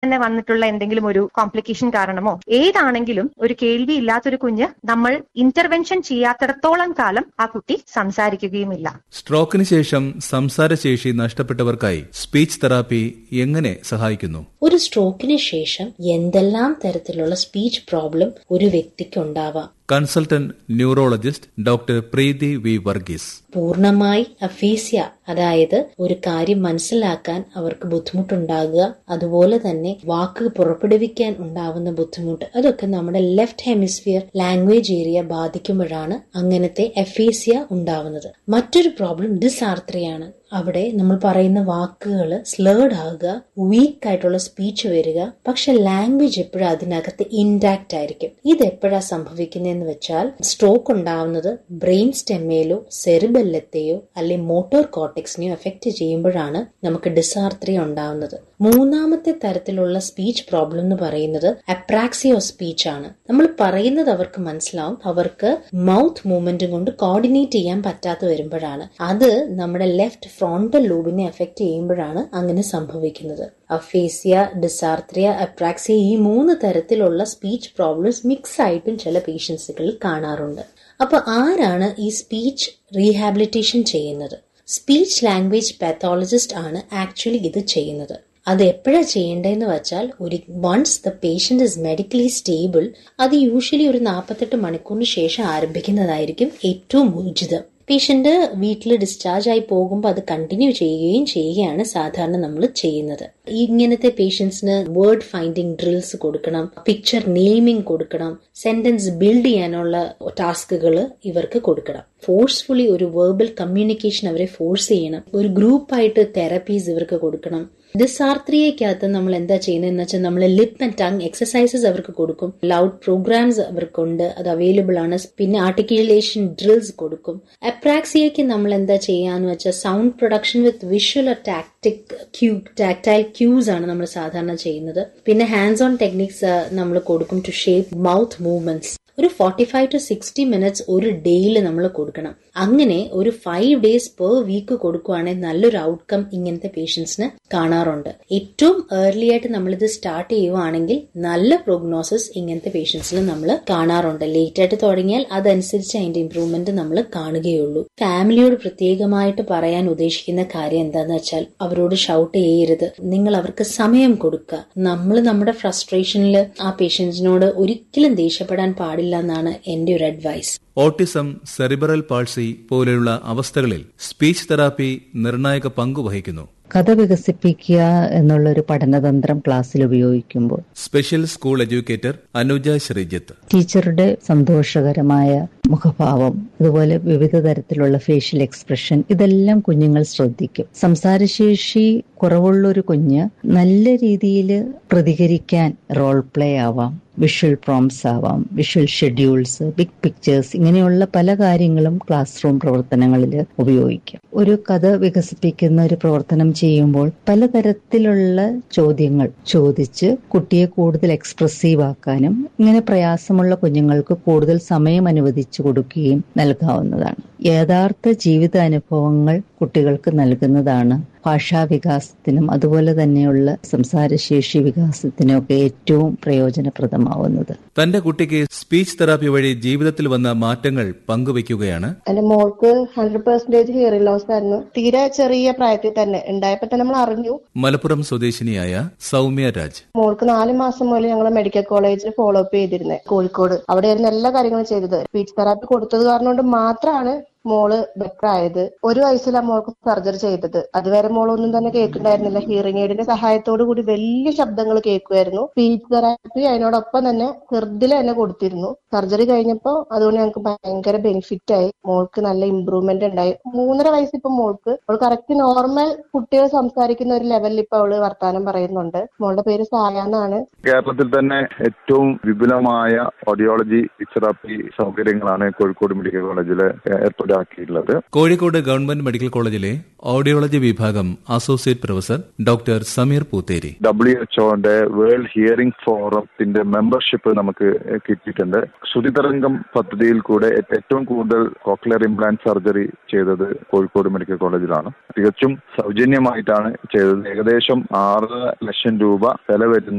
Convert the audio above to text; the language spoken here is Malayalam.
തന്നെ വന്നിട്ടുള്ള എന്തെങ്കിലും ഒരു കോംപ്ലിക്കേഷൻ കാരണമോ ഏതാണെങ്കിലും ഒരു കേൾവി ഇല്ലാത്തൊരു കുഞ്ഞ് നമ്മൾ ഇന്റർവെൻഷൻ ചെയ്യാത്തിടത്തോളം കാലം ആ കുട്ടി സംസാരിക്കുകയുമില്ല സ്ട്രോക്കിന് ശേഷം സംസാരശേഷി നഷ്ടപ്പെട്ടവർക്കായി സ്പീച്ച് തെറാപ്പി എങ്ങനെ സഹായിക്കുന്നു ഒരു സ്ട്രോക്കിന് ശേഷം എന്തെല്ലാം തരത്തിലുള്ള സ്പീച്ച് പ്രോബ്ലം ഒരു വ്യക്തിക്ക് ഉണ്ടാവാം consultant neurologist doctor Preethi V Varghese പൂർണ്ണമായി അഫീസ്യ അതായത് ഒരു കാര്യം മനസ്സിലാക്കാൻ അവർക്ക് ബുദ്ധിമുട്ടുണ്ടാകുക അതുപോലെ തന്നെ വാക്ക് പുറപ്പെടുവിക്കാൻ ഉണ്ടാവുന്ന ബുദ്ധിമുട്ട് അതൊക്കെ നമ്മുടെ ലെഫ്റ്റ് ഹെമിസ്ഫിയർ ലാംഗ്വേജ് ഏരിയ ബാധിക്കുമ്പോഴാണ് അങ്ങനത്തെ എഫീസിയ ഉണ്ടാവുന്നത് മറ്റൊരു പ്രോബ്ലം ഡിസാർത്രയാണ് അവിടെ നമ്മൾ പറയുന്ന വാക്കുകൾ സ്ലേർഡ് ആകുക വീക്ക് ആയിട്ടുള്ള സ്പീച്ച് വരിക പക്ഷെ ലാംഗ്വേജ് എപ്പോഴും അതിനകത്ത് ഇൻടാക്റ്റ് ആയിരിക്കും ഇത് എപ്പോഴാ സംഭവിക്കുന്നതെന്ന് വെച്ചാൽ സ്ട്രോക്ക് ഉണ്ടാവുന്നത് ബ്രെയിൻ സ്റ്റെമ്മയിലോ സെറിബെല്ലത്തെയോ അല്ലെങ്കിൽ മോട്ടോർ കോർട്ടെക്സിനെയോ എഫക്ട് ചെയ്യുമ്പോഴാണ് നമുക്ക് ഡിസാർത്രയ ഉണ്ടാവുന്നത് മൂന്നാമത്തെ തരത്തിലുള്ള സ്പീച്ച് പ്രോബ്ലം എന്ന് പറയുന്നത് അപ്രാക്സിയോ സ്പീച്ച് ആണ് നമ്മൾ പറയുന്നത് അവർക്ക് മനസ്സിലാവും അവർക്ക് മൗത്ത് മൂവ്മെന്റും കൊണ്ട് കോർഡിനേറ്റ് ചെയ്യാൻ പറ്റാതെ വരുമ്പോഴാണ് അത് നമ്മുടെ ലെഫ്റ്റ് ഫ്രോണ്ടൽ ലൂബിനെ എഫക്ട് ചെയ്യുമ്പോഴാണ് അങ്ങനെ സംഭവിക്കുന്നത് അഫേസിയ ഡിസാർത്രയ അപ്രാക്സിയ ഈ മൂന്ന് തരത്തിലുള്ള സ്പീച്ച് പ്രോബ്ലംസ് മിക്സ് ആയിട്ടും ചില പേഷ്യൻസുകളിൽ കാണാറുണ്ട് അപ്പൊ ആരാണ് ഈ സ്പീച്ച് റീഹാബിലിറ്റേഷൻ ചെയ്യുന്നത് സ്പീച്ച് ലാംഗ്വേജ് പാത്തോളജിസ്റ്റ് ആണ് ആക്ച്വലി ഇത് ചെയ്യുന്നത് അത് എപ്പോഴാണ് ചെയ്യേണ്ടതെന്ന് വെച്ചാൽ ഒരു once the patient is medically stable അത് യൂഷ്വലി ഒരു നാൽപ്പത്തെട്ട് മണിക്കൂറിന് ശേഷം ആരംഭിക്കുന്നതായിരിക്കും ഏറ്റവും ഉചിതം പേഷ്യന്റ് വീട്ടിൽ ഡിസ്ചാർജ് ആയി പോകുമ്പോൾ അത് കണ്ടിന്യൂ ചെയ്യുകയും ചെയ്യുകയാണ് സാധാരണ നമ്മൾ ചെയ്യുന്നത് ഇങ്ങനത്തെ പേഷ്യൻസിന് വേർഡ് ഫൈൻഡിങ് ഡ്രിൽസ് കൊടുക്കണം പിക്ചർ നെയിമിംഗ് കൊടുക്കണം സെന്റൻസ് ബിൽഡ് ചെയ്യാനുള്ള ടാസ്കുകൾ ഇവർക്ക് കൊടുക്കണം ഫോഴ്സ്ഫുള്ളി ഒരു വേർബൽ കമ്മ്യൂണിക്കേഷൻ അവരെ ഫോഴ്സ് ചെയ്യണം ഒരു ഗ്രൂപ്പായിട്ട് തെറപ്പീസ് ഇവർക്ക് കൊടുക്കണം ഡിസാർത്രയക്കകത്ത് നമ്മൾ എന്താ ചെയ്യുന്നതെന്ന് വെച്ചാൽ നമ്മൾ ലിപ്പ് ആൻഡ് ടങ് എക്സസൈസസ് അവർക്ക് കൊടുക്കും ലൗഡ് പ്രോഗ്രാംസ് അവർക്കുണ്ട് അത് അവൈലബിൾ ആണ് പിന്നെ ആർട്ടിക്കുലേഷൻ ഡ്രിൽസ് കൊടുക്കും അപ്രാക്സിയയ്ക്ക് നമ്മൾ എന്താ ചെയ്യാന്ന് വെച്ചാൽ sound production with visual tactic cue tactile cues ആണ് നമ്മൾ സാധാരണ ചെയ്യുന്നത് പിന്നെ ഹാൻഡ്സ് ഓൺ ടെക്നിക്സ് നമ്മൾ കൊടുക്കും ടു ഷേപ്പ് മൗത്ത് മൂവ്മെന്റ്സ് ഒരു forty five to sixty minutes ഒരു ഡേയിൽ നമ്മൾ കൊടുക്കണം അങ്ങനെ ഒരു ഫൈവ് ഡേയ്സ് പെർ വീക്ക് കൊടുക്കുവാണെങ്കിൽ നല്ലൊരു ഔട്ട്കം ഇങ്ങനത്തെ പേഷ്യൻസിന് കാണാറുണ്ട് ഏറ്റവും ഏർലി ആയിട്ട് നമ്മളിത് സ്റ്റാർട്ട് ചെയ്യുവാണെങ്കിൽ നല്ല പ്രോഗ്നോസിസ് ഇങ്ങനത്തെ പേഷ്യൻസിൽ നമ്മൾ കാണാറുണ്ട് ലേറ്റ് ആയിട്ട് തുടങ്ങിയാൽ അതനുസരിച്ച് അതിന്റെ ഇംപ്രൂവ്മെന്റ് നമ്മൾ കാണുകയുള്ളൂ ഫാമിലിയോട് പ്രത്യേകമായിട്ട് പറയാൻ ഉദ്ദേശിക്കുന്ന കാര്യം എന്താന്ന് വെച്ചാൽ അവരോട് ഷൗട്ട് ചെയ്യരുത് നിങ്ങൾ അവർക്ക് സമയം കൊടുക്കുക നമ്മൾ നമ്മുടെ ഫ്രസ്ട്രേഷനിൽ ആ പേഷ്യൻസിനോട് ഒരിക്കലും ദേഷ്യപ്പെടാൻ പാടില്ല എന്നാണ് എന്റെ ഒരു അഡ്വൈസ് ഓട്ടിസം സെറിബറൽ പാൾസി പോലെയുള്ള അവസ്ഥകളിൽ സ്പീച്ച് തെറാപ്പി നിർണായക പങ്ക് വഹിക്കുന്നു കഥ വികസിപ്പിക്കുക എന്നുള്ളൊരു പഠനതന്ത്രം ക്ലാസ്സിൽ ഉപയോഗിക്കുമ്പോൾ special school educator Anuja Sreejith ടീച്ചറുടെ സന്തോഷകരമായ മുഖഭാവം അതുപോലെ വിവിധ തരത്തിലുള്ള ഫേഷ്യൽ എക്സ്പ്രഷൻ ഇതെല്ലാം കുഞ്ഞുങ്ങൾ ശ്രദ്ധിക്കും സംസാരശേഷി കുറവുള്ള ഒരു കുഞ്ഞ് നല്ല രീതിയിൽ പ്രതികരിക്കാൻ റോൾ പ്ലേ ആവാം വിഷ്വൽ പ്രോംസ് ആവാം വിഷ്വൽ ഷെഡ്യൂൾസ് ബിഗ് പിക്ചേഴ്സ് ഇങ്ങനെയുള്ള പല കാര്യങ്ങളും ക്ലാസ് റൂം പ്രവർത്തനങ്ങളിൽ ഉപയോഗിക്കാം ഒരു കഥ വികസിപ്പിക്കുന്ന ഒരു പ്രവർത്തനം ചെയ്യുമ്പോൾ പലതരത്തിലുള്ള ചോദ്യങ്ങൾ ചോദിച്ച് കുട്ടിയെ കൂടുതൽ എക്സ്പ്രസീവ് ആക്കാനും ഇങ്ങനെ പ്രയാസമുള്ള കുഞ്ഞുങ്ങൾക്ക് കൂടുതൽ സമയം അനുവദിച്ചു കൊടുക്കുകയും നൽകാവുന്നതാണ് യഥാർത്ഥ ജീവിത അനുഭവങ്ങൾ കുട്ടികൾക്ക് നൽകുന്നതാണ് ഭാഷാ വികാസത്തിനും അതുപോലെ തന്നെയുള്ള സംസാരശേഷി വികാസത്തിനും ഒക്കെ ഏറ്റവും പ്രയോജനപ്രദമാവുന്നത് തന്റെ കുട്ടിക്ക് സ്പീച്ച് തെറാപ്പി വഴി ജീവിതത്തിൽ വന്ന മാറ്റങ്ങൾ പങ്കുവയ്ക്കുകയാണ് എന്റെ മോൾക്ക് ഹൺഡ്രഡ് പെർസെന്റേജ് ഹിയറിംഗ് ലോസ് ആയിരുന്നു തീരെ ചെറിയ പ്രായത്തിൽ തന്നെ ഉണ്ടായപ്പോ തന്നെ നമ്മൾ അറിഞ്ഞു മലപ്പുറം സ്വദേശിനിയായ സൗമ്യ രാജ് മോൾക്ക് നാല് മാസം മുതൽ ഞങ്ങൾ മെഡിക്കൽ കോളേജിൽ ഫോളോ അപ്പ് ചെയ്തിരുന്നത് കോഴിക്കോട് അവിടെയായിരുന്നു എല്ലാ കാര്യങ്ങളും ചെയ്തത് സ്പീച്ച് തെറാപ്പി കൊടുത്തത് കാരണം കൊണ്ട് മാത്രമാണ് മോള് ബെറ്റർ ആയത് ഒരു വയസ്സിലാണ് മോൾക്ക് സർജറി ചെയ്തത് അതുവരെ മോളൊന്നും തന്നെ കേൾക്കുന്നുണ്ടായിരുന്നില്ല ഹിയറിംഗ് എയ്ഡിന്റെ സഹായത്തോടു കൂടി വലിയ ശബ്ദങ്ങൾ കേൾക്കുമായിരുന്നു സ്പീച്ച് തെറാപ്പി അതിനോടൊപ്പം തന്നെ ചെറുതിൽ തന്നെ കൊടുത്തിരുന്നു സർജറി കഴിഞ്ഞപ്പോൾ അതുകൊണ്ട് ഞങ്ങൾക്ക് ഭയങ്കര ബെനിഫിറ്റ് ആയി മോൾക്ക് നല്ല ഇമ്പ്രൂവ്മെന്റ് ഉണ്ടായി മൂന്നര വയസ്സ് ഇപ്പൊ മോൾക്ക് അവൾ കറക്റ്റ് നോർമൽ കുട്ടികൾ സംസാരിക്കുന്ന ഒരു ലെവലിൽ ഇപ്പൊ അവള് വർത്താനം പറയുന്നുണ്ട് മോളുടെ പേര് സായ എന്നാണ് കേരളത്തിൽ തന്നെ ഏറ്റവും വിപുലമായ ഓഡിയോളജി തെറാപ്പി സൗകര്യങ്ങളാണ് കോഴിക്കോട് മെഡിക്കൽ കോളേജിൽ ഏർപ്പെടുത്തിയിട്ടുള്ളത് കോഴിക്കോട് ഗവൺമെന്റ് മെഡിക്കൽ കോളേജിലെ ഓഡിയോളജി വിഭാഗം associate professor doctor Sameer Poothery W എച്ച്ഒന്റെ വേൾഡ് ഹിയറിംഗ് ഫോറത്തിന്റെ മെമ്പർഷിപ്പ് നമുക്ക് കിട്ടിയിട്ടുണ്ട് ശ്രുതിതരംഗം പദ്ധതിയിൽ കൂടെ ഏറ്റവും കൂടുതൽ കോക്ലിയർ ഇംപ്ലാന്റ് സർജറി ചെയ്തത് കോഴിക്കോട് മെഡിക്കൽ കോളേജിലാണ് തികച്ചും സൗജന്യമായിട്ടാണ് ചെയ്തത് ഏകദേശം ആറ് ലക്ഷം രൂപ വില വരുന്ന